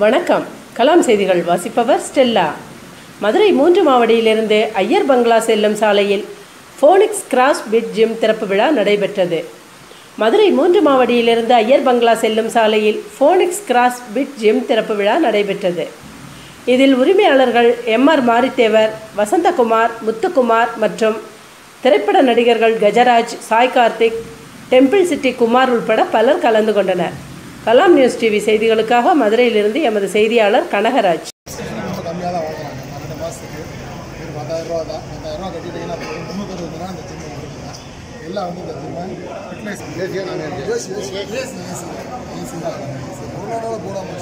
வணக்கம் கலாம் செய்திகள் வாசிப்பவர் ஸ்டெல்லா மதுரை மூன்று மாவடியிலிருந்து ஐயர் பங்களா செல்லும் சாலையில் ஃபோனிக்ஸ் கிராஸ் பிட் ஜிம் திறப்பு விழா நடைபெற்றது மதுரை மூன்று மாவடியிலிருந்து ஐயர் பங்களா செல்லும் சாலையில் ஃபோனிக்ஸ் கிராஸ் பிட் ஜிம் திறப்பு விழா நடைபெற்றது இதில் உரிமையாளர்கள் எம் ஆர் மாரித்தேவர் வசந்தகுமார் முத்துக்குமார் மற்றும் திரைப்பட நடிகர்கள் கஜராஜ் சாய் கார்த்திக் டெம்பிள் சிட்டி குமார் உள்பட பலர் கலந்து கொண்டனர் கலாம் நியூஸ் டிவி செய்திகளுக்காக மதுரையிலிருந்து எமது செய்தியாளர் கனகராஜ் ரொம்ப கம்மியாக தான் வாங்குறாங்க பன்னெண்டு மாதத்துக்கு ஒரு பத்தாயிரம் ரூபா தான் பத்தாயிரம் ரூபா கட்டிட்டீங்கன்னா போதும் முந்நூற்றறுபது ரூபா இந்த ஜிம்மு வந்துருங்க எல்லாம் வந்து இந்த ஜிம்மு ஃபிட்னஸ் ஏசியாக நாங்கள் ஏசி ஏசி ஏசி ஏசி தான் எவ்வளோ போடாமல்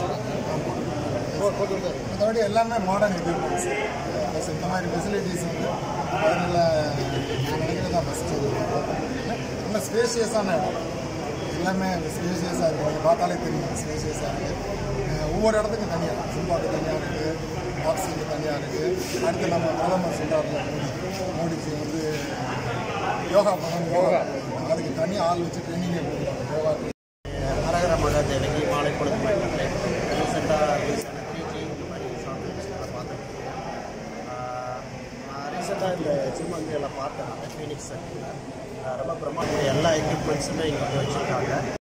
மற்றபடி எல்லாமே மாடர்ன் எக்யூப்மெண்ட்ஸ் ப்ளஸ் இந்த மாதிரி ஃபெசிலிட்டிஸ் வந்து அதனால் நான் நினைக்கிறது தான் ஃபஸ்ட்டு நல்ல ஸ்பேஷியஸான இடம் எல்லாமே ஸ்பேஷியஸாக இருக்குது நீங்கள் பார்த்தாலே தெரியும் ஸ்பேஷியஸாக இருக்குது ஒவ்வொரு இடத்துக்கும் தனியாக சிம்பாக்கு தனியாக இருக்குது பாக்ஸிங்கு தனியாக இருக்குது அடுத்து நம்ம பிரதமர் சொல்கிறார்ல மோடி மோடிஜி வந்து யோகா பண்ணணும் யோகா அதுக்கு தனியாக ஆள் வச்சு ட்ரைனிங்கே கொடுக்குறாங்க யோகா ஹரஹர மகாதேவனுக்கு மாலை பொழுது மாட்டேன் ரீசெண்டாக ரிலீஸ் ஆன த்ரீ இந்த மாதிரி சாங் எல்லாம் பார்த்துருக்கேன் ரீசெண்டாக இந்த ஜிம் வந்து எல்லாம் பார்த்தேன் நான் ஃபீனிக்ஸ் ரொம்ப பிரமாண்ட எல்லா எக்யூப்மெண்ட்ஸுமே இங்கே வந்து வச்சுருக்காங்க